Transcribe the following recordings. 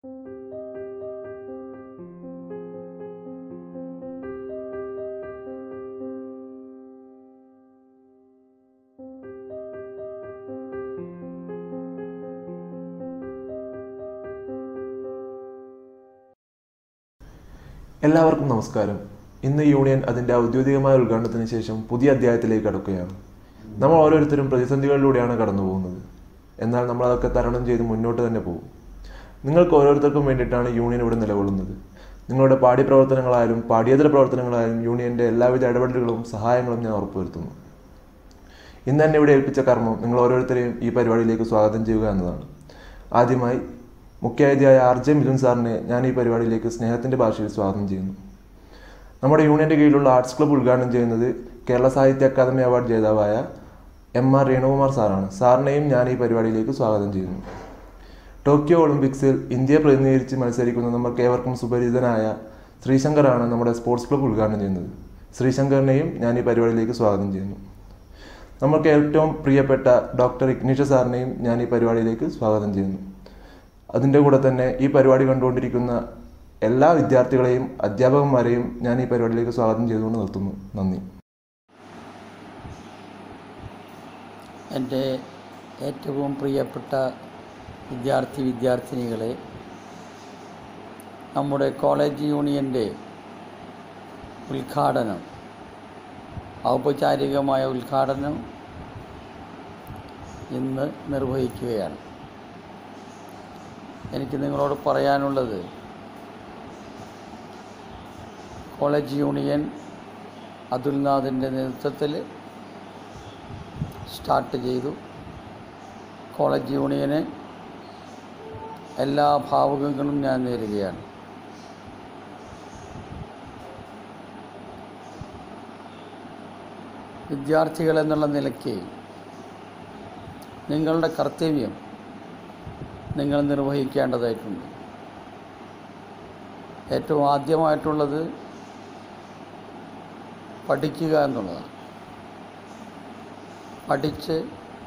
എല്ലാവർക്കും നമസ്കാരം ഇന്ന് യൂണിയൻ അതിൻ്റെ ഔദ്യോഗികമായ ഉദ്ഘാടനത്തിന് ശേഷം പുതിയ അധ്യായത്തിലേക്ക് കടക്കുകയാണ് നമ്മൾ ഓരോരുത്തരും പ്രതിസന്ധികളിലൂടെയാണ് കടന്നു പോകുന്നത് എന്നാൽ നമ്മൾ അതൊക്കെ തരണം ചെയ്ത് മുന്നോട്ട് തന്നെ പോകും നിങ്ങൾക്ക് ഓരോരുത്തർക്കും വേണ്ടിയിട്ടാണ് യൂണിയൻ ഇവിടെ നിലകൊള്ളുന്നത് നിങ്ങളുടെ പാഠ്യപ്രവർത്തനങ്ങളായാലും പാഠ്യേതര പ്രവർത്തനങ്ങളായാലും യൂണിയൻ്റെ എല്ലാവിധ ഇടപെടലുകളും സഹായങ്ങളും ഞാൻ ഉറപ്പുവരുത്തുന്നു ഇന്ന് എന്നെ ഇവിടെ ഏൽപ്പിച്ച കർമ്മം നിങ്ങൾ ഓരോരുത്തരെയും ഈ പരിപാടിയിലേക്ക് സ്വാഗതം ചെയ്യുക എന്നതാണ് ആദ്യമായി മുഖ്യാതിഥിയായ ആർ ജെ മിഥുൻ സാറിനെ ഞാൻ ഈ പരിപാടിയിലേക്ക് സ്നേഹത്തിൻ്റെ ഭാഷയിൽ സ്വാഗതം ചെയ്യുന്നു നമ്മുടെ യൂണിയൻ്റെ കീഴിലുള്ള ആർട്സ് ക്ലബ്ബ് ഉദ്ഘാടനം ചെയ്യുന്നത് കേരള സാഹിത്യ അക്കാദമി അവാർഡ് ജേതാവായ എം ആർ രേണുകുമാർ സാറാണ് സാറിനെയും ഞാൻ ഈ പരിപാടിയിലേക്ക് സ്വാഗതം ചെയ്യുന്നു ടോക്കിയോ ഒളിമ്പിക്സിൽ ഇന്ത്യയെ പ്രതിനിധീകരിച്ച് മത്സരിക്കുന്ന നമുക്ക് ഏവർക്കും സുപരിചിതനായ ശ്രീശങ്കറാണ് നമ്മുടെ സ്പോർട്സ് ക്ലബ്ബ് ഉദ്ഘാടനം ചെയ്യുന്നത് ശ്രീശങ്കറിനെയും ഞാൻ ഈ പരിപാടിയിലേക്ക് സ്വാഗതം ചെയ്യുന്നു നമുക്ക് ഏറ്റവും പ്രിയപ്പെട്ട ഡോക്ടർ ഇഗ്നീഷ സാറിനെയും ഞാൻ ഈ പരിപാടിയിലേക്ക് സ്വാഗതം ചെയ്യുന്നു അതിൻ്റെ കൂടെ തന്നെ ഈ പരിപാടി കണ്ടുകൊണ്ടിരിക്കുന്ന എല്ലാ വിദ്യാർത്ഥികളെയും അധ്യാപകന്മാരെയും ഞാൻ ഈ പരിപാടിയിലേക്ക് സ്വാഗതം ചെയ്തുകൊണ്ട് നിർത്തുന്നു നന്ദി എൻ്റെ ഏറ്റവും പ്രിയപ്പെട്ട വിദ്യാർത്ഥി വിദ്യാർത്ഥിനികളെ നമ്മുടെ കോളേജ് യൂണിയൻ്റെ ഉദ്ഘാടനം ഔപചാരികമായ ഉദ്ഘാടനം ഇന്ന് നിർവഹിക്കുകയാണ് എനിക്ക് നിങ്ങളോട് പറയാനുള്ളത് കോളേജ് യൂണിയൻ അതുൽനാഥിൻ്റെ നേതൃത്വത്തിൽ സ്റ്റാർട്ട് ചെയ്തു കോളേജ് യൂണിയന് എല്ലാ ഭാവുകങ്ങളും ഞാൻ നേരുകയാണ് വിദ്യാർത്ഥികൾ എന്നുള്ള നിലയ്ക്ക് നിങ്ങളുടെ കർത്തവ്യം നിങ്ങൾ നിർവഹിക്കേണ്ടതായിട്ടുണ്ട് ഏറ്റവും ആദ്യമായിട്ടുള്ളത് പഠിക്കുക എന്നുള്ളതാണ് പഠിച്ച്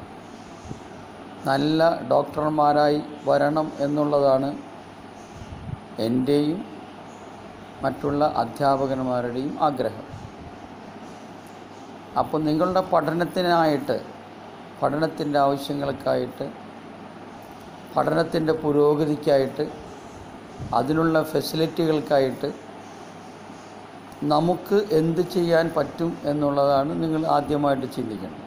നല്ല ഡോക്ടർമാരായി വരണം എന്നുള്ളതാണ് എൻ്റെയും മറ്റുള്ള അധ്യാപകന്മാരുടെയും ആഗ്രഹം അപ്പോൾ നിങ്ങളുടെ പഠനത്തിനായിട്ട് പഠനത്തിൻ്റെ ആവശ്യങ്ങൾക്കായിട്ട് പഠനത്തിൻ്റെ പുരോഗതിക്കായിട്ട് അതിനുള്ള ഫെസിലിറ്റികൾക്കായിട്ട് നമുക്ക് എന്ത് ചെയ്യാൻ പറ്റും എന്നുള്ളതാണ് നിങ്ങൾ ആദ്യമായിട്ട് ചിന്തിക്കേണ്ടത്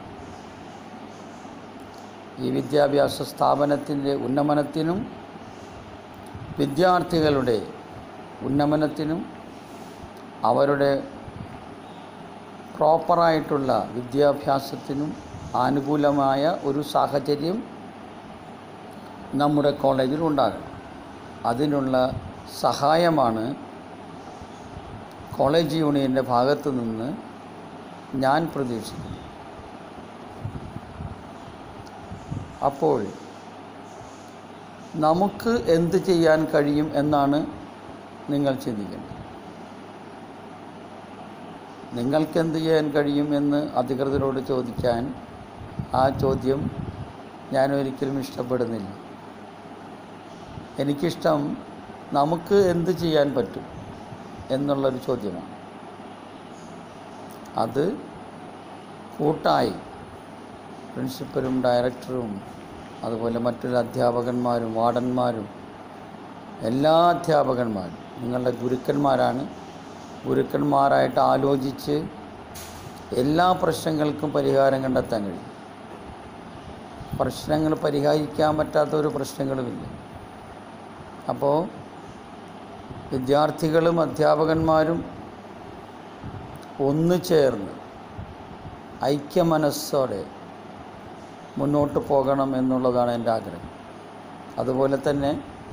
ഈ വിദ്യാഭ്യാസ സ്ഥാപനത്തിൻ്റെ ഉന്നമനത്തിനും വിദ്യാർത്ഥികളുടെ ഉന്നമനത്തിനും അവരുടെ പ്രോപ്പറായിട്ടുള്ള വിദ്യാഭ്യാസത്തിനും അനുകൂലമായ ഒരു സാഹചര്യം നമ്മുടെ കോളേജിൽ ഉണ്ടാകണം അതിനുള്ള സഹായമാണ് കോളേജ് യൂണിയൻ്റെ ഭാഗത്തു നിന്ന് ഞാൻ പ്രതീക്ഷിക്കുന്നു അപ്പോൾ നമുക്ക് എന്ത് ചെയ്യാൻ കഴിയും എന്നാണ് നിങ്ങൾ ചിന്തിക്കേണ്ടത് നിങ്ങൾക്ക് എന്ത് ചെയ്യാൻ കഴിയും എന്ന് അധികൃതരോട് ചോദിക്കാൻ ആ ചോദ്യം ഞാൻ ഒരിക്കലും ഇഷ്ടപ്പെടുന്നില്ല എനിക്കിഷ്ടം നമുക്ക് എന്ത് ചെയ്യാൻ പറ്റും എന്നുള്ളൊരു ചോദ്യമാണ് അത് കൂട്ടായി പ്രിൻസിപ്പലും ഡയറക്ടറും അതുപോലെ മറ്റൊരു അധ്യാപകന്മാരും വാർഡന്മാരും എല്ലാ അധ്യാപകന്മാരും നിങ്ങളുടെ ഗുരുക്കന്മാരാണ് ഗുരുക്കന്മാരായിട്ട് ആലോചിച്ച് എല്ലാ പ്രശ്നങ്ങൾക്കും പരിഹാരം കണ്ടെത്താൻ കഴിയും പ്രശ്നങ്ങൾ പരിഹരിക്കാൻ പറ്റാത്ത ഒരു പ്രശ്നങ്ങളുമില്ല അപ്പോൾ വിദ്യാർത്ഥികളും അധ്യാപകന്മാരും ഒന്നു ചേർന്ന് ഐക്യമനസ്സോടെ മുന്നോട്ട് പോകണം എന്നുള്ളതാണ് എൻ്റെ ആഗ്രഹം അതുപോലെ തന്നെ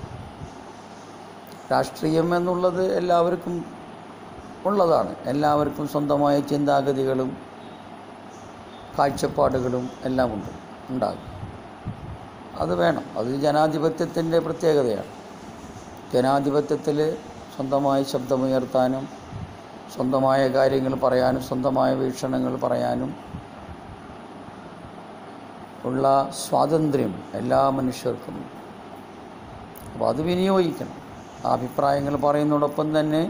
രാഷ്ട്രീയം എന്നുള്ളത് എല്ലാവർക്കും ഉള്ളതാണ് എല്ലാവർക്കും സ്വന്തമായ ചിന്താഗതികളും കാഴ്ചപ്പാടുകളും എല്ലാം ഉണ്ട് ഉണ്ടാകും അത് വേണം അത് ജനാധിപത്യത്തിൻ്റെ പ്രത്യേകതയാണ് ജനാധിപത്യത്തിൽ സ്വന്തമായി ശബ്ദമുയർത്താനും സ്വന്തമായ കാര്യങ്ങൾ പറയാനും സ്വന്തമായ വീക്ഷണങ്ങൾ പറയാനും ഉള്ള സ്വാതന്ത്ര്യം എല്ലാ മനുഷ്യർക്കും അപ്പോൾ അത് വിനിയോഗിക്കണം ആ അഭിപ്രായങ്ങൾ പറയുന്നതോടൊപ്പം തന്നെ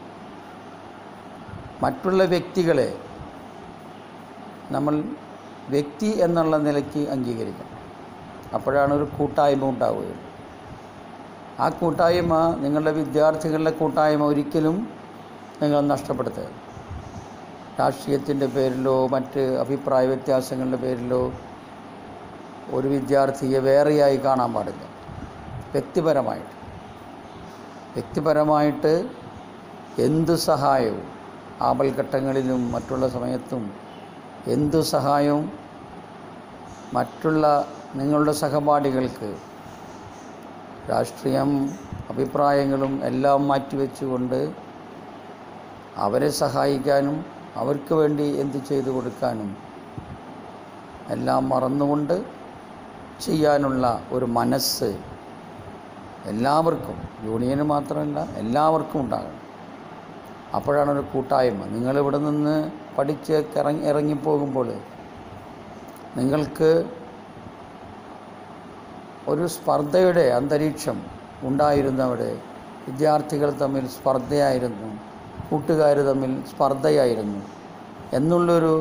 മറ്റുള്ള വ്യക്തികളെ നമ്മൾ വ്യക്തി എന്നുള്ള നിലയ്ക്ക് അംഗീകരിക്കണം അപ്പോഴാണ് ഒരു കൂട്ടായ്മ ഉണ്ടാവുകയുള്ളൂ ആ കൂട്ടായ്മ നിങ്ങളുടെ വിദ്യാർത്ഥികളുടെ കൂട്ടായ്മ ഒരിക്കലും നിങ്ങൾ നഷ്ടപ്പെടുത്തരുത് രാഷ്ട്രീയത്തിൻ്റെ പേരിലോ മറ്റ് അഭിപ്രായ വ്യത്യാസങ്ങളുടെ പേരിലോ ഒരു വിദ്യാർത്ഥിയെ വേറെയായി കാണാൻ പാടില്ല വ്യക്തിപരമായിട്ട് വ്യക്തിപരമായിട്ട് എന്ത് സഹായവും ആപൽഘട്ടങ്ങളിലും മറ്റുള്ള സമയത്തും എന്തു സഹായവും മറ്റുള്ള നിങ്ങളുടെ സഹപാഠികൾക്ക് രാഷ്ട്രീയം അഭിപ്രായങ്ങളും എല്ലാം മാറ്റിവെച്ചുകൊണ്ട് അവരെ സഹായിക്കാനും അവർക്ക് വേണ്ടി എന്ത് ചെയ്തു കൊടുക്കാനും എല്ലാം മറന്നുകൊണ്ട് ചെയ്യാനുള്ള ഒരു മനസ്സ് എല്ലാവർക്കും യൂണിയന് മാത്രമല്ല എല്ലാവർക്കും ഉണ്ടാകണം അപ്പോഴാണ് ഒരു കൂട്ടായ്മ നിങ്ങളിവിടെ നിന്ന് പഠിച്ച് ഇറങ്ങി ഇറങ്ങിപ്പോകുമ്പോൾ നിങ്ങൾക്ക് ഒരു സ്പർദ്ധയുടെ അന്തരീക്ഷം ഉണ്ടായിരുന്നവിടെ വിദ്യാർത്ഥികൾ തമ്മിൽ സ്പർദ്ധയായിരുന്നു കൂട്ടുകാർ തമ്മിൽ സ്പർദ്ധയായിരുന്നു എന്നുള്ളൊരു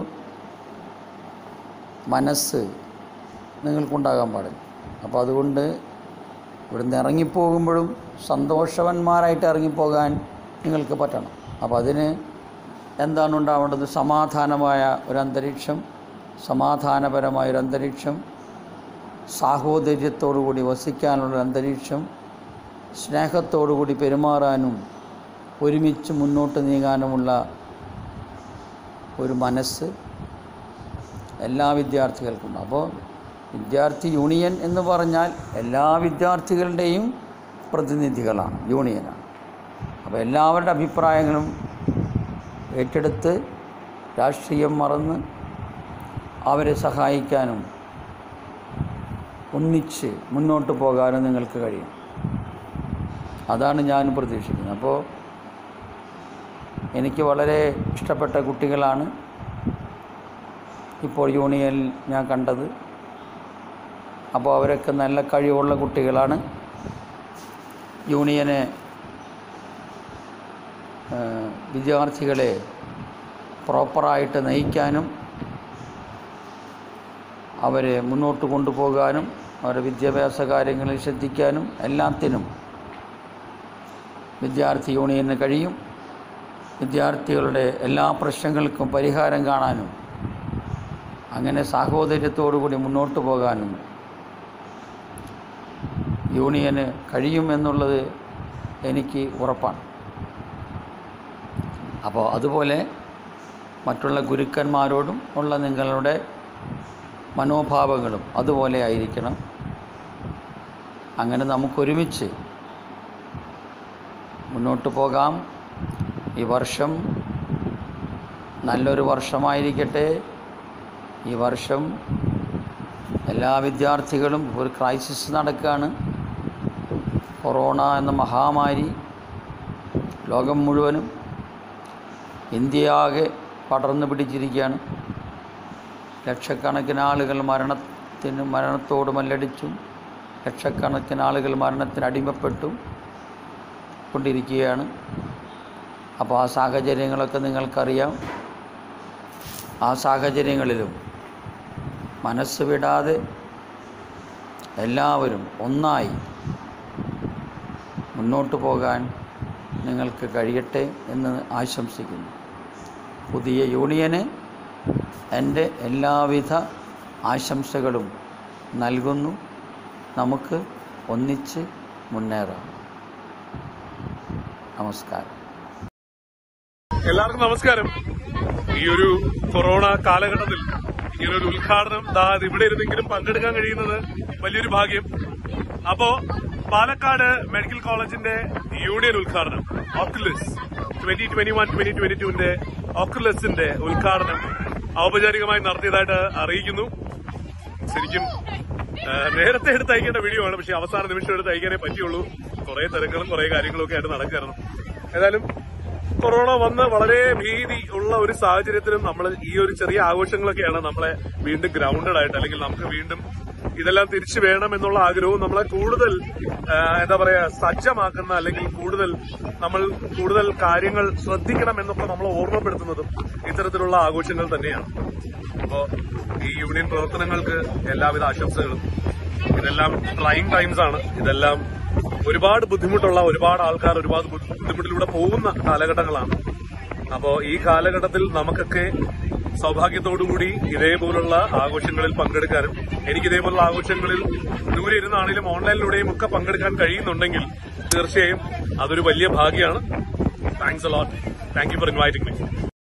മനസ്സ് നിങ്ങൾക്കുണ്ടാകാൻ പാടില്ല അപ്പോൾ അതുകൊണ്ട് ഇവിടുന്ന് ഇറങ്ങിപ്പോകുമ്പോഴും സന്തോഷവന്മാരായിട്ട് ഇറങ്ങിപ്പോകാൻ നിങ്ങൾക്ക് പറ്റണം അപ്പോൾ അതിന് എന്താണ് ഉണ്ടാവേണ്ടത് സമാധാനമായ ഒരു അന്തരീക്ഷം സമാധാനപരമായ ഒരു അന്തരീക്ഷം സാഹോദര്യത്തോടുകൂടി വസിക്കാനുള്ള ഒരു അന്തരീക്ഷം സ്നേഹത്തോടുകൂടി പെരുമാറാനും ഒരുമിച്ച് മുന്നോട്ട് നീങ്ങാനുമുള്ള ഒരു മനസ്സ് എല്ലാ വിദ്യാർത്ഥികൾക്കും അപ്പോൾ വിദ്യാർത്ഥി യൂണിയൻ എന്ന് പറഞ്ഞാൽ എല്ലാ വിദ്യാർത്ഥികളുടെയും പ്രതിനിധികളാണ് യൂണിയനാണ് അപ്പോൾ എല്ലാവരുടെ അഭിപ്രായങ്ങളും ഏറ്റെടുത്ത് രാഷ്ട്രീയം മറന്ന് അവരെ സഹായിക്കാനും ഒന്നിച്ച് മുന്നോട്ട് പോകാനും നിങ്ങൾക്ക് കഴിയും അതാണ് ഞാൻ പ്രതീക്ഷിക്കുന്നത് അപ്പോൾ എനിക്ക് വളരെ ഇഷ്ടപ്പെട്ട കുട്ടികളാണ് ഇപ്പോൾ യൂണിയനിൽ ഞാൻ കണ്ടത് അപ്പോൾ അവരൊക്കെ നല്ല കഴിവുള്ള കുട്ടികളാണ് യൂണിയനെ ആ, വിദ്യാർത്ഥികളെ പ്രോപ്പറായിട്ട് നയിക്കാനും അവരെ മുന്നോട്ട് കൊണ്ടുപോകാനും അവരുടെ വിദ്യാഭ്യാസ കാര്യങ്ങളിൽ ശ്രദ്ധിക്കാനും എല്ലാത്തിനും വിദ്യാർത്ഥി യൂണിയന് കഴിയും വിദ്യാർത്ഥികളുടെ എല്ലാ പ്രശ്നങ്ങൾക്കും പരിഹാരം കാണാനും അങ്ങനെ സാഹോദര്യത്തോടുകൂടി മുന്നോട്ട് പോകാനും യൂണിയന് കഴിയുമെന്നുള്ളത് എനിക്ക് ഉറപ്പാണ് അപ്പോൾ അതുപോലെ മറ്റുള്ള ഗുരുക്കന്മാരോടും ഉള്ള നിങ്ങളുടെ മനോഭാവങ്ങളും അതുപോലെ ആയിരിക്കണം അങ്ങനെ നമുക്കൊരുമിച്ച് മുന്നോട്ട് പോകാം ഈ വർഷം നല്ലൊരു വർഷമായിരിക്കട്ടെ ഈ വർഷം എല്ലാ വിദ്യാർത്ഥികളും ഒരു ക്രൈസിസ് നടക്കുകയാണ് കൊറോണ എന്ന മഹാമാരി ലോകം മുഴുവനും ഇന്ത്യയാകെ പടർന്നു പിടിച്ചിരിക്കുകയാണ് ലക്ഷക്കണക്കിന് ആളുകൾ മരണത്തിന് മരണത്തോട് മല്ലടിച്ചും ലക്ഷക്കണക്കിന് ആളുകൾ മരണത്തിന് അടിമപ്പെട്ടും കൊണ്ടിരിക്കുകയാണ് അപ്പോൾ ആ സാഹചര്യങ്ങളൊക്കെ നിങ്ങൾക്കറിയാം ആ സാഹചര്യങ്ങളിലും മനസ്സ് വിടാതെ എല്ലാവരും ഒന്നായി മുന്നോട്ട് പോകാൻ നിങ്ങൾക്ക് കഴിയട്ടെ എന്ന് ആശംസിക്കുന്നു പുതിയ യൂണിയന് എൻ്റെ എല്ലാവിധ ആശംസകളും നൽകുന്നു നമുക്ക് ഒന്നിച്ച് മുന്നേറാം നമസ്കാരം എല്ലാവർക്കും നമസ്കാരം ഈ ഒരു കൊറോണ കാലഘട്ടത്തിൽ ഇങ്ങനൊരു ഉദ്ഘാടനം ദാ ഇത് ഇവിടെ ഇരുന്നെങ്കിലും പങ്കെടുക്കാൻ കഴിയുന്നത് വലിയൊരു ഭാഗ്യം അപ്പോ പാലക്കാട് മെഡിക്കൽ കോളേജിന്റെ യൂണിയൻ ഉദ്ഘാടനം Oculus twenty twenty one twenty twenty ടുവിന്റെ ഓക്കുലസിന്റെ ഉദ്ഘാടനം ഔപചാരികമായി നടത്തിയതായിട്ട് അറിയിക്കുന്നു ശരിക്കും ആ, നേരത്തെ എടുത്ത് അയക്കേണ്ട വീഡിയോ ആണ് പക്ഷെ അവസാന നിമിഷം എടുത്ത് അയക്കാനേ പറ്റിയുള്ളൂ കുറെ തിരക്കുകളും കുറെ കാര്യങ്ങളും ഒക്കെ ആയിട്ട് നടക്കായിരുന്നു ഏതായാലും കൊറോണ വന്ന് വളരെ ഭീതി ഉള്ള ഒരു സാഹചര്യത്തിലും നമ്മൾ ഈ ഒരു ചെറിയ ആഘോഷങ്ങളൊക്കെയാണ് നമ്മളെ വീണ്ടും ഗ്രൗണ്ടഡ് ആയിട്ട് അല്ലെങ്കിൽ നമുക്ക് വീണ്ടും ഇതെല്ലാം തിരിച്ചു വേണം എന്നുള്ള ആഗ്രഹവും നമ്മളെ കൂടുതൽ ആ, എന്താ പറയാ സജ്ജമാക്കുന്ന അല്ലെങ്കിൽ കൂടുതൽ നമ്മൾ കൂടുതൽ കാര്യങ്ങൾ ശ്രദ്ധിക്കണം എന്നൊക്കെ നമ്മളെ ഓർമ്മപ്പെടുത്തുന്നതും ഇത്തരത്തിലുള്ള ആഘോഷങ്ങൾ തന്നെയാണ് അപ്പോ ഈ യൂണിയൻ പ്രവർത്തനങ്ങൾക്ക് എല്ലാവിധ ആശംസകളും ഇതെല്ലാം ട്രൈങ് ടൈംസ് ആണ് ഇതെല്ലാം ഒരുപാട് ബുദ്ധിമുട്ടുള്ള ഒരുപാട് ആൾക്കാർ ഒരുപാട് ബുദ്ധി- ബുദ്ധിമുട്ടിലൂടെ പോകുന്ന കാലഘട്ടങ്ങളാണ് അപ്പോ ഈ കാലഘട്ടത്തിൽ നമുക്കൊക്കെ സൗഭാഗ്യത്തോടുകൂടി ഇതേപോലുള്ള ആഘോഷങ്ങളിൽ പങ്കെടുക്കാനും എനിക്ക് ഇതേപോലുള്ള ആഘോഷങ്ങളിൽ ദൂരെ ഇരുന്നാണെങ്കിലും ഓൺലൈനിലൂടെയും ഒക്കെ പങ്കെടുക്കാൻ കഴിയുന്നുണ്ടെങ്കിൽ തീർച്ചയായും അതൊരു വലിയ ഭാഗ്യമാണ് thanks a lot thank you for inviting me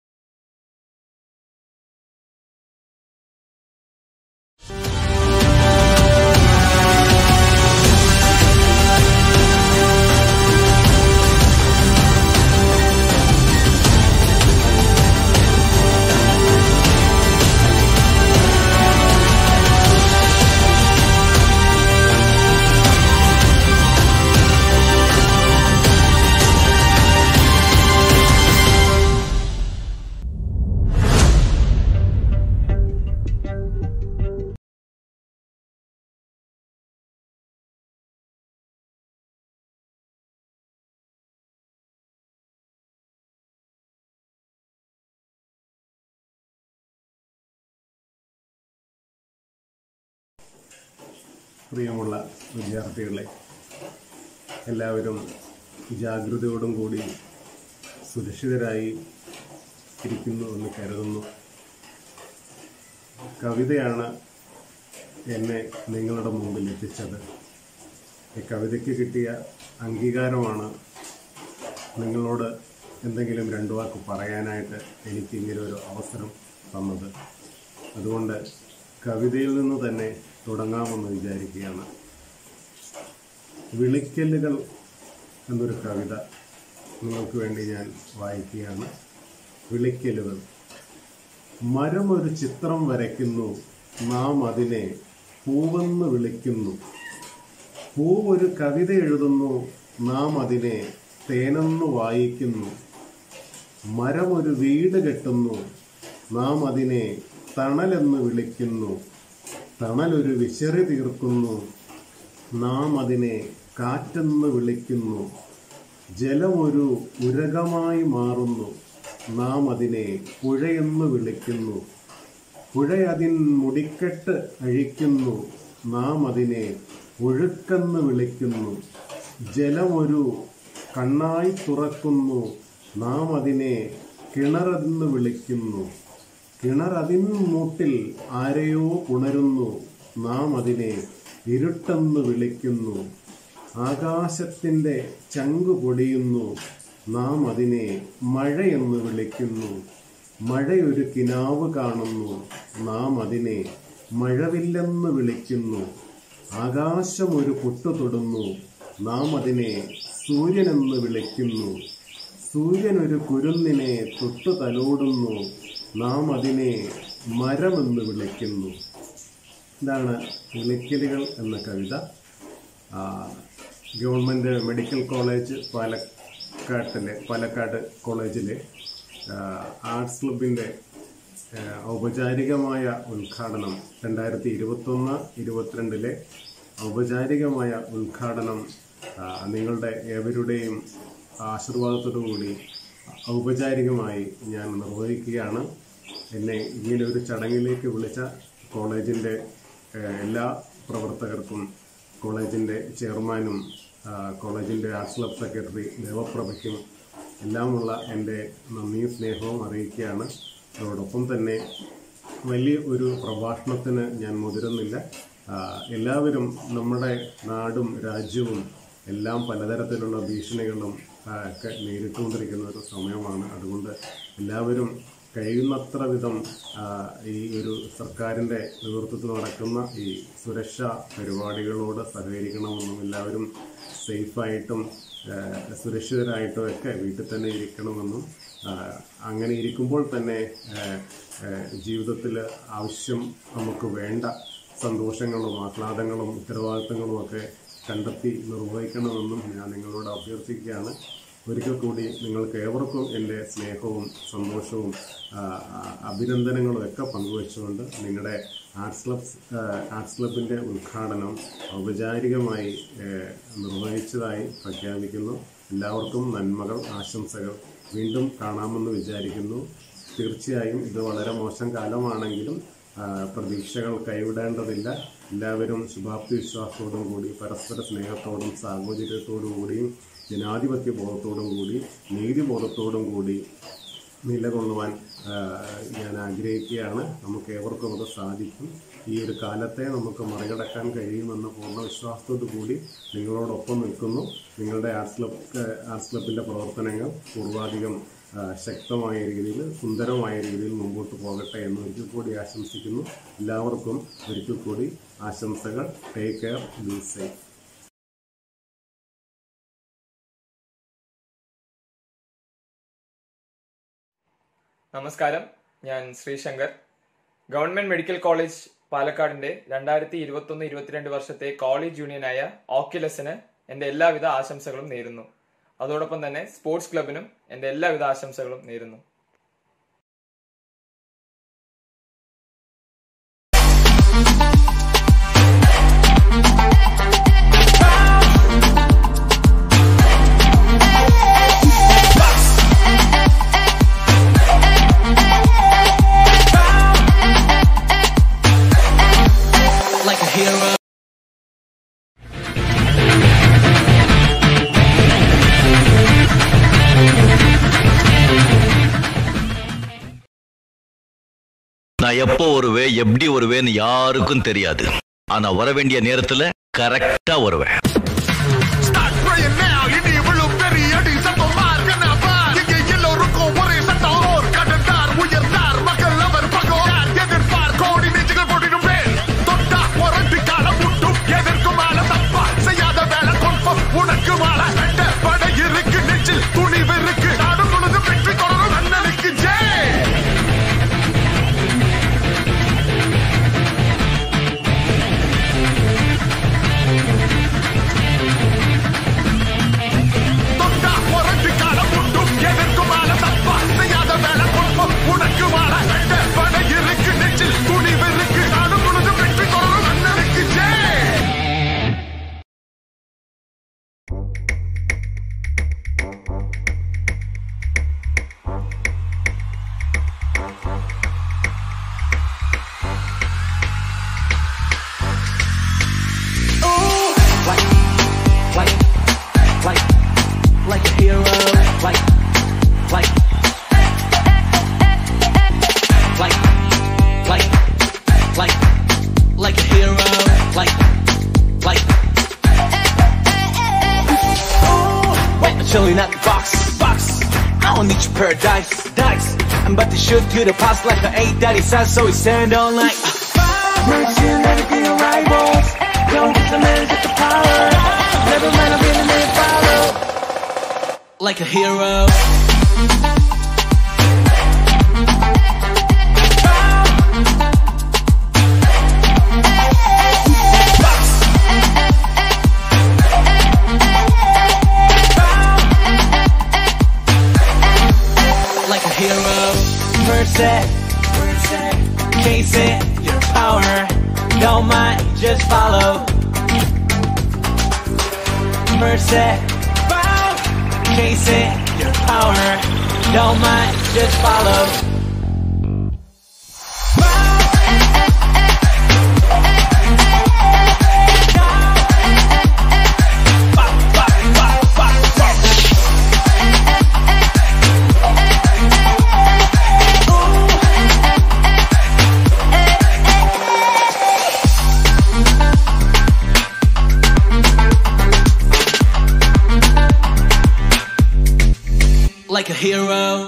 പ്രിയമുള്ള വിദ്യാർത്ഥികളെ എല്ലാവരും ജാഗ്രതയോടും കൂടി സുരക്ഷിതരായി ഇരിക്കുന്നു എന്ന് കരുതുന്നു കവിതയാണ് എന്നെ നിങ്ങളുടെ മുമ്പിൽ എത്തിച്ചത് ഈ കവിതയ്ക്ക് കിട്ടിയ അംഗീകാരമാണ് നിങ്ങളോട് എന്തെങ്കിലും രണ്ടു വാക്ക് പറയാനായിട്ട് എനിക്ക് ഇങ്ങനെ ഒരു അവസരം തന്നത് അതുകൊണ്ട് കവിതയിൽ നിന്ന് തന്നെ തുടങ്ങാമെന്ന് വിചാരിക്കുകയാണ് വിളിക്കലുകൾ എന്നൊരു കവിത നിങ്ങൾക്ക് വേണ്ടി ഞാൻ വായിക്കുകയാണ് വിളിക്കലുകൾ മരം ഒരു ചിത്രം വരയ്ക്കുന്നു നാം അതിനെ പൂവെന്ന് വിളിക്കുന്നു പൂവ് ഒരു കവിത എഴുതുന്നു നാം അതിനെ തേനെന്ന് വായിക്കുന്നു മരം ഒരു വീട് കെട്ടുന്നു നാം അതിനെ തണലെന്ന് വിളിക്കുന്നു തണലൊരു വിശറി തീർക്കുന്നു നാം അതിനെ കാറ്റെന്ന് വിളിക്കുന്നു ജലമൊരു ഉരകമായി മാറുന്നു നാം അതിനെ പുഴയെന്ന് വിളിക്കുന്നു പുഴ അതിൻ മുടിക്കെട്ട് അഴിക്കുന്നു നാം അതിനെ ഒഴുക്കെന്ന് വിളിക്കുന്നു ജലമൊരു കണ്ണായി തുറക്കുന്നു നാം അതിനെ കിണറെന്ന് വിളിക്കുന്നു കിണർ അതിൻ മൂട്ടിൽ ആരെയോ ഉണരുന്നു നാം അതിനെ ഇരുട്ടെന്ന് വിളിക്കുന്നു ആകാശത്തിൻ്റെ ചങ്കു പൊടിയുന്നു നാം അതിനെ മഴയെന്ന് വിളിക്കുന്നു മഴയൊരു കിനാവ് കാണുന്നു നാം അതിനെ മഴവില്ലെന്ന് വിളിക്കുന്നു ആകാശം ഒരു പൊട്ടു തൊടുന്നു നാം അതിനെ സൂര്യനെന്ന് വിളിക്കുന്നു സൂര്യൻ ഒരു കുരുന്നിനെ തൊട്ടു തലോടുന്നു നാം അതിനെ മരമെന്ന് വിളിക്കുന്നു ഇതാണ് വിളിക്കലുകൾ എന്ന കവിത ആ, ഗവൺമെൻറ് മെഡിക്കൽ കോളേജ് പാലക്കാട്ടിലെ പാലക്കാട് കോളേജിലെ ആ, ആർട്സ് ക്ലബിൻ്റെ ആ, ഔപചാരികമായ ഉദ്ഘാടനം രണ്ടായിരത്തി ഇരുപത്തൊന്ന് ഇരുപത്തിരണ്ടിലെ ഔപചാരികമായ ഉദ്ഘാടനം ആ, നിങ്ങളുടെ ഏവരുടെയും ആശീർവാദത്തോടു കൂടി ഔപചാരികമായി ഞാൻ നിർവഹിക്കുകയാണ് എന്നെ ഇങ്ങനെ ഒരു ചടങ്ങിലേക്ക് വിളിച്ച കോളേജിൻ്റെ ഏഹ്, എല്ലാ പ്രവർത്തകർക്കും കോളേജിൻ്റെ ചെയർമാനും ആ, കോളേജിൻ്റെ ആർട്സ് ക്ലബ് സെക്രട്ടറി ദേവപ്രഭയ്ക്കും എല്ലാമുള്ള എൻ്റെ നന്ദിയും സ്നേഹവും അറിയിക്കുകയാണ് അതോടൊപ്പം തന്നെ വലിയ ഒരു പ്രഭാഷണത്തിന് ഞാൻ മുതിരുന്നില്ല ആ, എല്ലാവരും നമ്മുടെ നാടും രാജ്യവും എല്ലാം പലതരത്തിലുള്ള ഭീഷണികളും ആ, ഒക്കെ നേരിട്ടുകൊണ്ടിരിക്കുന്ന ഒരു സമയമാണ് അതുകൊണ്ട് എല്ലാവരും കഴിയുന്നത്ര വിധം ആ, ഈ ഒരു സർക്കാരിൻ്റെ നേതൃത്വത്തിൽ നടക്കുന്ന ഈ സുരക്ഷാ പരിപാടികളോട് സഹകരിക്കണമെന്നും എല്ലാവരും സേഫായിട്ടും ആ, സുരക്ഷിതരായിട്ടും ഒക്കെ വീട്ടിൽ തന്നെ ഇരിക്കണമെന്നും ആ, അങ്ങനെ ഇരിക്കുമ്പോൾ തന്നെ ജീവിതത്തിൽ ആവശ്യം നമുക്ക് വേണ്ട സന്തോഷങ്ങളും ആഹ്ലാദങ്ങളും ഉത്തരവാദിത്തങ്ങളും ഒക്കെ കണ്ടെത്തി നിർവഹിക്കണമെന്നും ഞാൻ നിങ്ങളോട് അഭ്യർത്ഥിക്കുകയാണ് ഒരിക്കൽ കൂടി നിങ്ങൾക്ക് ഏവർക്കും എൻ്റെ സ്നേഹവും സന്തോഷവും ആ, ആ, അഭിനന്ദനങ്ങളും ഒക്കെ പങ്കുവച്ചുകൊണ്ട് നിങ്ങളുടെ ആർട്സ് ക്ലബ് ആർട്സ് ക്ലബിൻ്റെ ഉദ്ഘാടനം ഔപചാരികമായി ഏഹ്, നിർവഹിച്ചതായി പ്രഖ്യാപിക്കുന്നു എല്ലാവർക്കും നന്മകൾ ആശംസകൾ വീണ്ടും കാണാമെന്ന് വിചാരിക്കുന്നു തീർച്ചയായും ഇത് വളരെ മോശം കാലമാണെങ്കിലും ആ, പ്രതീക്ഷകൾ കൈവിടേണ്ടതില്ല എല്ലാവരും ശുഭാപ്തി വിശ്വാസത്തോടും കൂടി പരസ്പര സ്നേഹത്തോടും സാഹോദര്യത്തോടും കൂടിയും ജനാധിപത്യ ബോധത്തോടും കൂടി നീതിബോധത്തോടും കൂടി നിലകൊള്ളുവാൻ ആ, ഞാൻ ആഗ്രഹിക്കുകയാണ് നമുക്ക് ഏവർക്കും അത് സാധിക്കും ഈ ഒരു കാലത്തെ നമുക്ക് മറികടക്കാൻ കഴിയുമെന്ന പൂർണ്ണ വിശ്വാസത്തോടു കൂടി നിങ്ങളോടൊപ്പം നിൽക്കുന്നു നിങ്ങളുടെ ആർട്സ് ക്ലബ് ആർട്സ് ക്ലബിൻ്റെ പ്രവർത്തനങ്ങൾ പൂർവാധികം ആ, ശക്തമായ രീതിയിൽ സുന്ദരമായ രീതിയിൽ മുമ്പോട്ട് പോകട്ടെ എന്ന് ഒരിക്കൽ കൂടി ആശംസിക്കുന്നു എല്ലാവർക്കും ഒരിക്കൽ കൂടി ആശംസകൾ ടേക്ക് കെയർ ബി സേഫ് നമസ്കാരം ഞാൻ ശ്രീശങ്കർ ഗവൺമെന്റ് മെഡിക്കൽ കോളേജ് പാലക്കാടിന്റെ രണ്ടായിരത്തി ഇരുപത്തൊന്ന് ഇരുപത്തിരണ്ട് വർഷത്തെ കോളേജ് യൂണിയനായ ഓക്യുലസിന് എന്റെ എല്ലാവിധ ആശംസകളും നേരുന്നു അതോടൊപ്പം തന്നെ സ്പോർട്സ് ക്ലബിനും എന്റെ എല്ലാവിധ ആശംസകളും നേരുന്നു like a hero. நான் எப்போ வருவேன் எப்படி வருவேன்னு யாருக்கும் தெரியாது ஆனா வர வேண்டிய நேரத்துல கரெக்டா வருவேன் உனக்கு மால படை இருக்கு நெஞ்சில் துணிவு இருக்கு நாடும் முழுதும் வெற்றி தொடரும் அண்ணனுக்கு ஜெய் தொட்டா உரண்டு காலம் உண்டும் எதற்கும் மேல தப்பா செய்யாத வேலை குடும்பம் உனக்கு மாற வெட்ட படை இருக்கு நெஞ்சில் துணிவு இருக்கு நாடு முழுதும் வெற்றி தொடரும் அண்ணனுக்கு Jai like, like, like, like a hero, like, like, like, like, like, like a hero, like, like. Wait, I'm chilling at the box, box. I don't need your paradise, dice. I'm about to shoot to the past like an eight daddy says, so we stand on like. Mercy and everything on rivals. Don't get the man get the power. Never mind, I'm feeling it follow. Like a hero. Like a hero. Mercy. Chase it, your power. Don't mind, just follow. Mercy. Chase it, your power. Don't mind, just follow. Like a hero.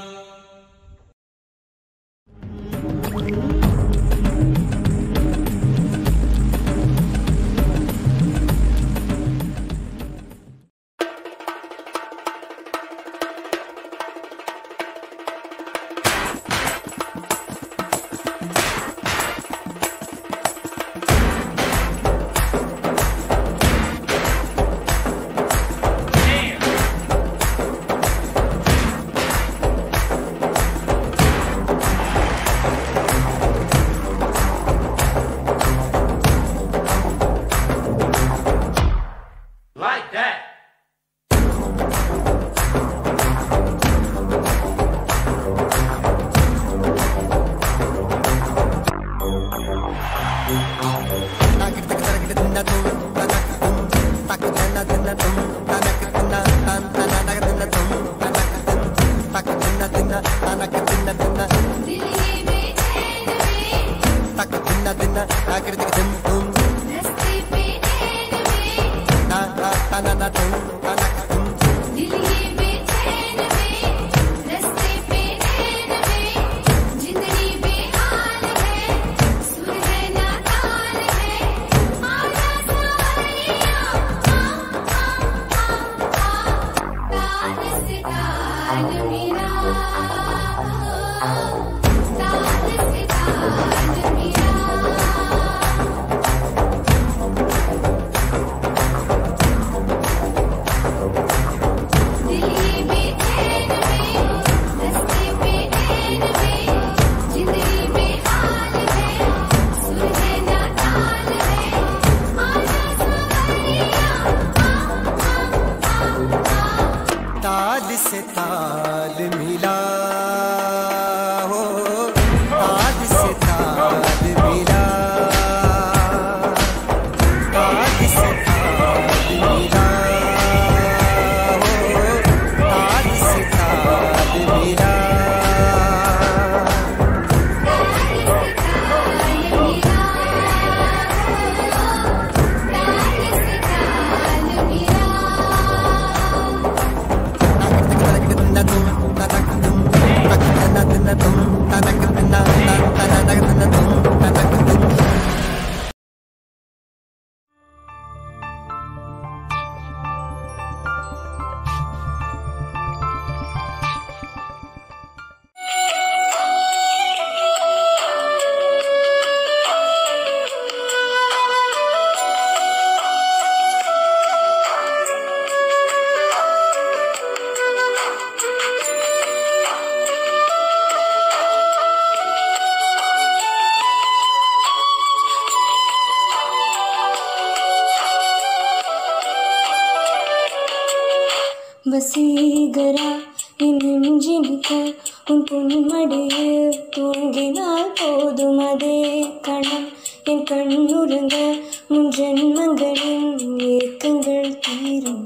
ताल से ताल मिला हो ताल से ताल मिला ताल से ताल मिला हो ताल से ताल मिला வசீகரா என் நெஞ்சினிக்க உன் பொன்மடியில் தூங்கினால் போதும் அதே கணம் என் கண்ணுறங்க முன் ஜென்மங்களின் ஏக்கங்கள் தீரும்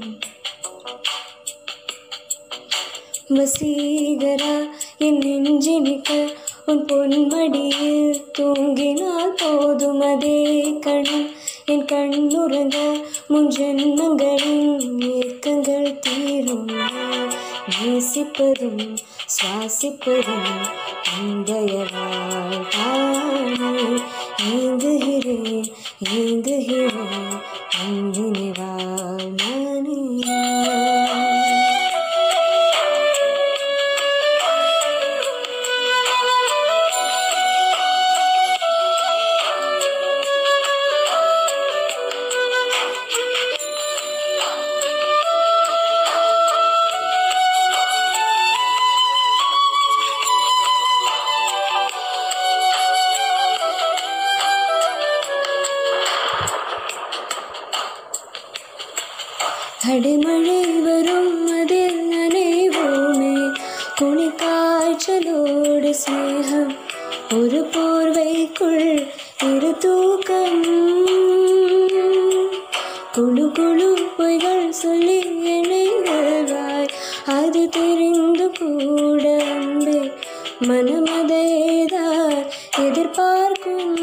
வசீகரா என் நெஞ்சினிக்க உன் பொன்மடியில் தூங்கினால் போதும் அதே கணம் என் கண்ணுறங்க முன் ஜென்மங்களின் ஏக்கங்கள் தீரும் நேசிப்பதும் சுவாசிப்பதும் உந்தைய வாழ்வானே ஏங்குகிறேன் ஏங்குகிறேன் அன்பினை வாழ்நானே அடிமழை வரும் அதில் நனைவோமே குளிக்காய்ச்சலோடு ஸ்நேகம் ஒரு போர்வைக்குள் இரு தூக்கம் குழு குழு பொய்கள் சொல்லி என்னை வெல்வாய் அது தெரிந்து கூட அன்பே மனமதைதான் எதிர்பார்க்கும்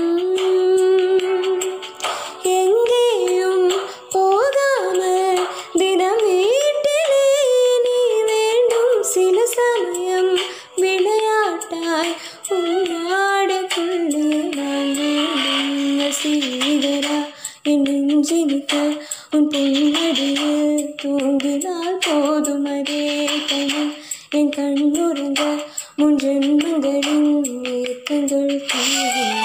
எங்கேயும் போகாமல் தினம் வீட்டிலே நீ வேண்டும் சில சமயம் விளையாட்டாய் உன்னாடுக்குள்ளே நான் வேண்டும் வசீகரா என் நெஞ்சினிக்க உன் பொன்னடியில் தூங்கினால் போதும் அதே கணம் என் கண்ணுறங்க முன் ஜென்மங்களின் ஏக்கங்கள் தீரும்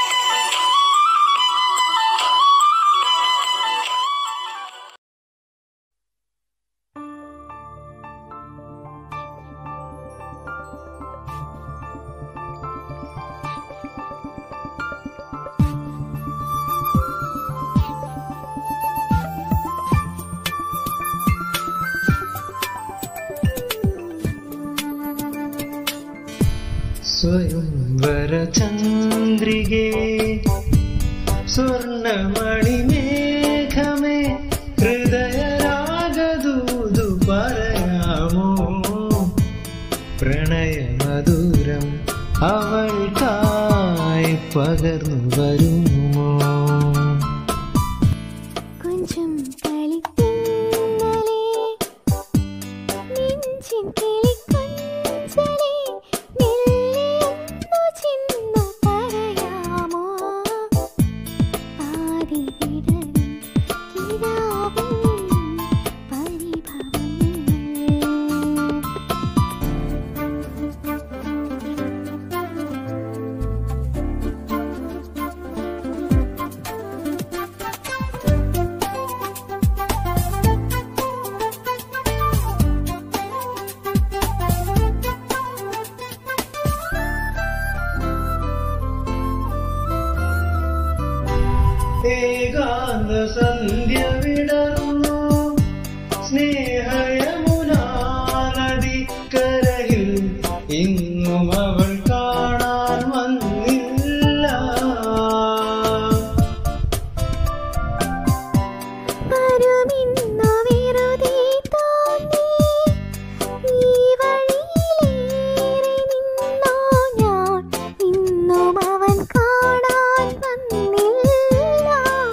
സ്വയംവര ചന്ദ്രികേ സ്വർണമണി മേഘമേ ഹൃദയരാഗ പകർന്നു വരുമോ கொஞ்சம் കളിത്തിന്നലേ നെഞ്ചിൻ കിളിക്കൊഞ്ചലേ മെല്ലെ ഒന്നു ചിന്നു പറയാമോ പാതി വിടരും കിടാവിൻ പരിഭവങ്ങൾ ഏകാന്ത സന്ധ്യ വിടർന്നു സ്നേഹയമുനാ നദിക്കരയിൽ ഇന്നും അവൾ കാണാൻ വന്നില്ല വരുമിന്നു വെറുതെ തോന്നി ഈ വഴിയിലേറെ നിന്നോ ഞാൻ ഇന്നും അവൻ കാണാൻ വന്നില്ല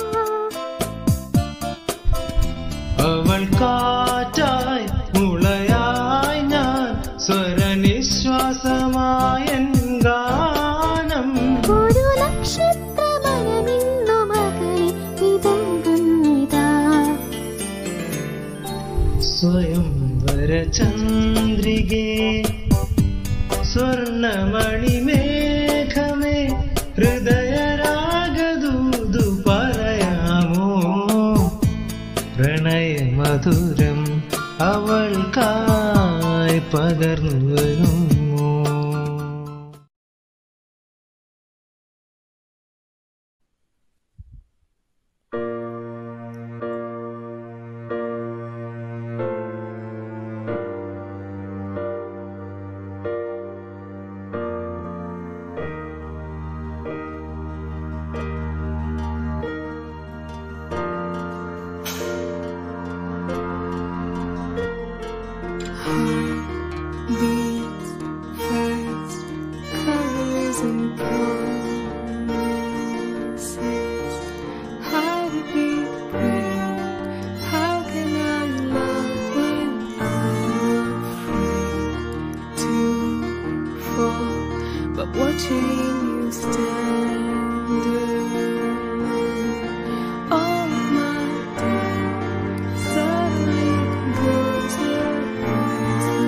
അവൾ കാറ്റായി മുളയായി ഞാൻ സ്വരനിശ്വാസമായൻ ഗാനം ഒരു നക്ഷത്രമനമിന്നു മകളെ ഇതങ്കുന്നിതാ സ്വയം വരചന്ദ്രികേ സ്വർണമണിമേഘമേ ഹൃദയരാഗദൂതു പറയാമോ പ്രണയമധുരം അവൾക്കായി പകർന്നു വരുമോ Beats fast, colors and promises. How to be brave? How can I love when I'm afraid to fall? But watching you stand alone, all my day suddenly goes away.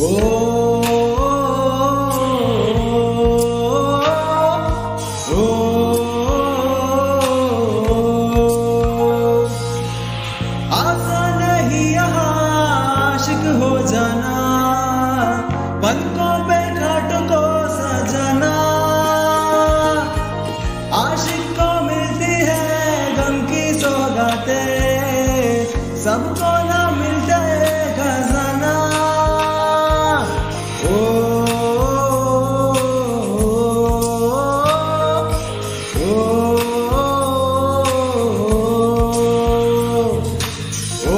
आसान नहीं यहाँ आशिक हो जाना पलकों पे कांटों को सजाना आशिक को मिलती है गम की सौगातें सबको ना मिलता है खजाना ओ, ओ, ओ,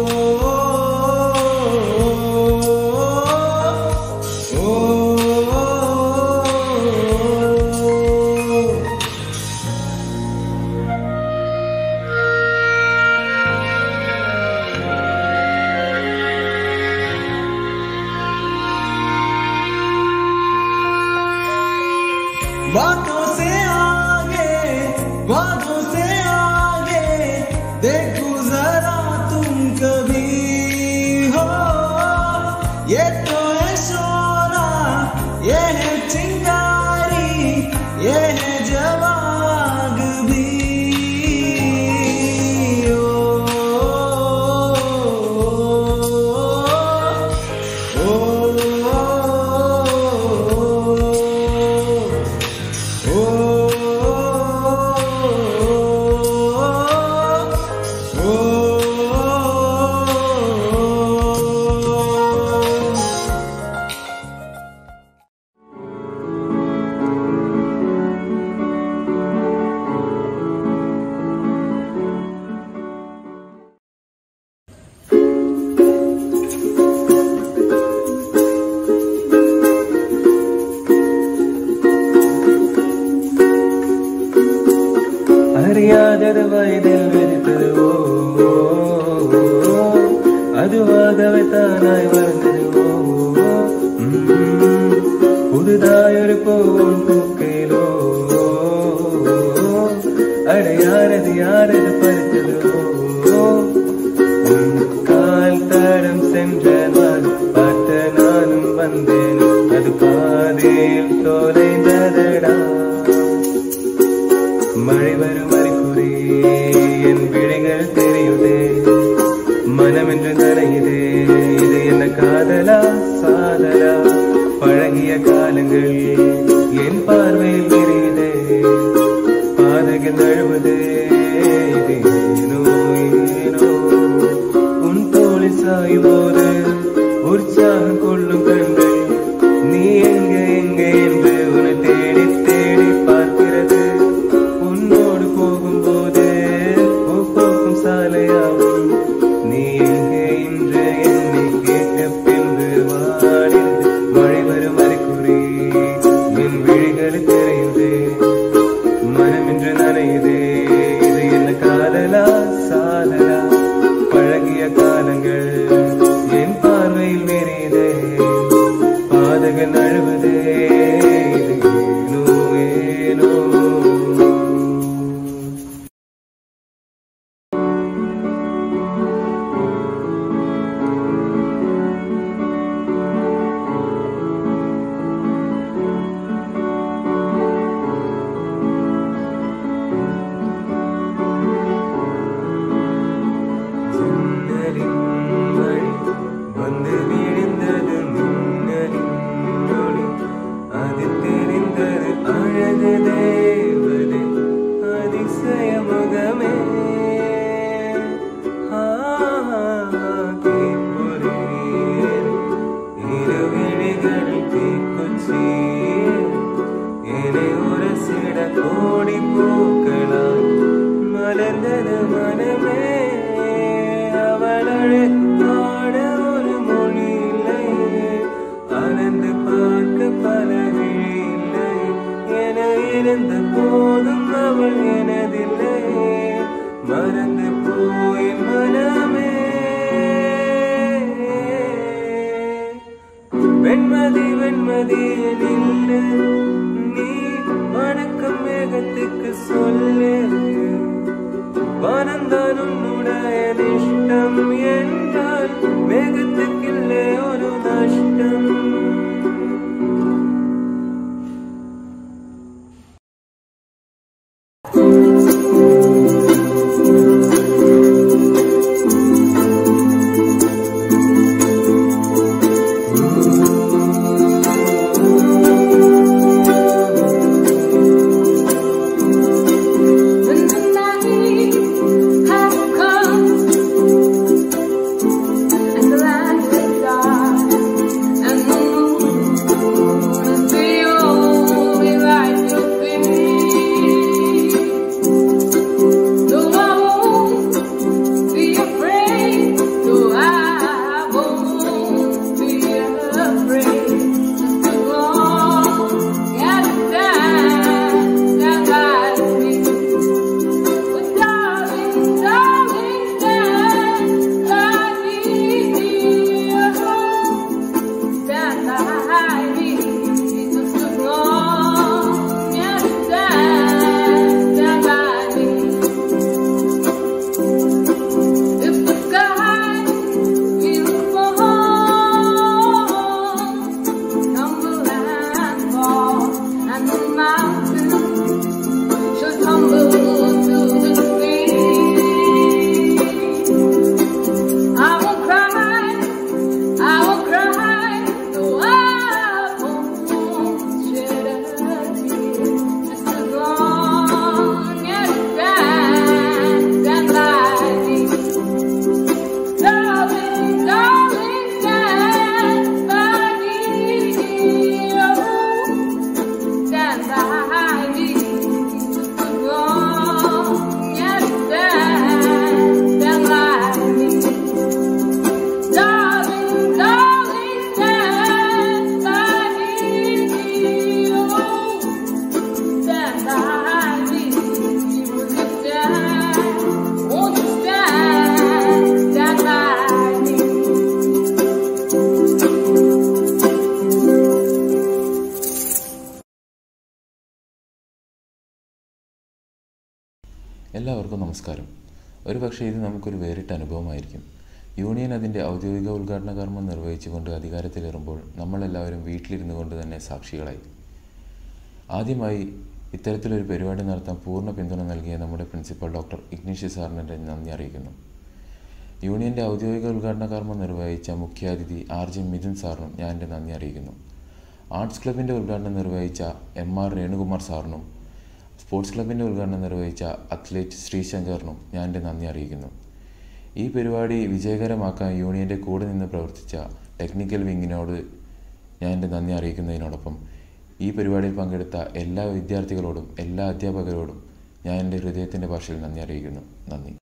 बातों से आगे बातों से आगे देखो जरा तुम कभी हो ये तो है शोरा ये है चिंगारी ये है जवाग भी ओ, ओ, അറിയാതെ വയതിൽ വരുത്തത് ഓ ഓ, ഓ, അതുവാകവെ താനായി വരുന്നത് ഓ ഓ, ഉം, പുതുതായൊരു പൂവും പൂക്കയിലോ അടയാരത് യാരത് പറിച്ചത് ഓ உன் கால் தடம் சென்ற நான் பார்த்த நானும் வந்தேன் அது பாதையில் தொலைந்ததடா மழை வரும் அறிகுறி என் விழிகள் தெரியுதே மனம் என்று நனையுதே இது என்ன காதலா சாதலா பழகிய காலங்கள் என் பார்வையில் விரியுதே பாதைகள் நழுவுதே இது ஏனோ ஏனோ உன் தோளில் சாயும் போது உற்சாகம் கொள்ளும் கண்கள் நீ எங்க எங்க என்று உன்னை தேடி தேடி பார்க்கிறது உன்னோடு போகும்போது பூ போக்கும் சாலையாகும் நீ எங்கே இன்று என்னை கேட்ட பின்பு வாடிந்து மழை வரும் அறிகுறி என் விழிகள் தெரியுதே மனம் இன்று நனையுதே இது என்ன காதலா சாதலா பழகிய காலங்கள் என் பார்வையில் மெரியுதே பாதகள் நழுவுதே இது ஏனோ ஏனோ ஜன்னலின் வழி வந்து விழுந்தது மின்னலின் ஒளி அதில் தெரிந்தது அழகு தேவதை அதிசய முகமே ஆ, தீப்பொறியில் இரு விழிகளில் தீக்குச்சி என்னை உரசிட கோடி பூக்களால் மலர்ந்தது மனமே அவளழு பாட ஒரு மொழி இல்லை அனந்து பார்க்க பல விழி இல்லை என இருந்த போதும் அவள் எனதில்லை மறந்து போய் மனமே வெண்மதி வெண்மதி நில்லு நீ வணக்கம் மேகத்துக்கு சொல்லு வானந்தான் உன்னுடைய இஷ்டம் என்றால் மேகத்துக்கில்லே ஒரு നഷ്ടം When the night has come and the land is dark and the moon is the only light you'll see, no, I won't be afraid. No, I won't be afraid. As long as stand, stand by me. But darling, darling, stand by me. Stand by me. Just as long as you stand, stand by me. If the sky feels fall, tumble and fall, and the mountains should tumble to the sea. I will cry, I will cry, no, I won't shed a tear. Just as long as you stand, stand by me. Darling, darling, stand by me. Oh, stand by me. Just as long as you stand, stand by me. Darling, darling, stand by me. Oh, stand by me. Won't you stand? Won't you stand? Stand by me. എല്ലാവർക്കും നമസ്കാരം ഒരുപക്ഷെ ഇത് നമുക്കൊരു വേറിട്ട അനുഭവമായിരിക്കും union അതിൻ്റെ ഔദ്യോഗിക ഉദ്ഘാടന കർമ്മം നിർവഹിച്ചുകൊണ്ട് അധികാരത്തിലേറുമ്പോൾ നമ്മളെല്ലാവരും വീട്ടിലിരുന്നു കൊണ്ട് തന്നെ സാക്ഷികളായി ആദ്യമായി ഇത്തരത്തിലൊരു പരിപാടി നടത്താൻ പൂർണ്ണ പിന്തുണ നൽകിയ നമ്മുടെ പ്രിൻസിപ്പൽ ഡോക്ടർ ഇഗ്നീഷ്യസ് സാറിന് എൻ്റെ നന്ദി അറിയിക്കുന്നു യൂണിയൻ്റെ ഔദ്യോഗിക ഉദ്ഘാടന കർമ്മം നിർവഹിച്ച മുഖ്യാതിഥി ആർ ജെ മിഥുൻ സാറിനും ഞാൻ എൻ്റെ നന്ദി അറിയിക്കുന്നു ആർട്സ് ക്ലബിൻ്റെ ഉദ്ഘാടനം നിർവഹിച്ച എം ആർ രേണുകുമാർ സാറിനും സ്പോർട്സ് ക്ലബിൻ്റെ ഉദ്ഘാടനം നിർവഹിച്ച അത്ലറ്റ് ശ്രീശങ്കറിനും ഞാൻ എൻ്റെ നന്ദി അറിയിക്കുന്നു ഈ പരിപാടി വിജയകരമാക്കാൻ യൂണിയൻ്റെ കൂടെ നിന്ന് പ്രവർത്തിച്ച ടെക്നിക്കൽ വിങ്ങിനോട് ഞാൻ എൻ്റെ നന്ദി അറിയിക്കുന്നതിനോടൊപ്പം ഈ പരിപാടിയിൽ പങ്കെടുത്ത എല്ലാ വിദ്യാർത്ഥികളോടും എല്ലാ അധ്യാപകരോടും ഞാൻ എൻ്റെ ഹൃദയത്തിൻ്റെ ഭാഷയിൽ നന്ദി അറിയിക്കുന്നു നന്ദി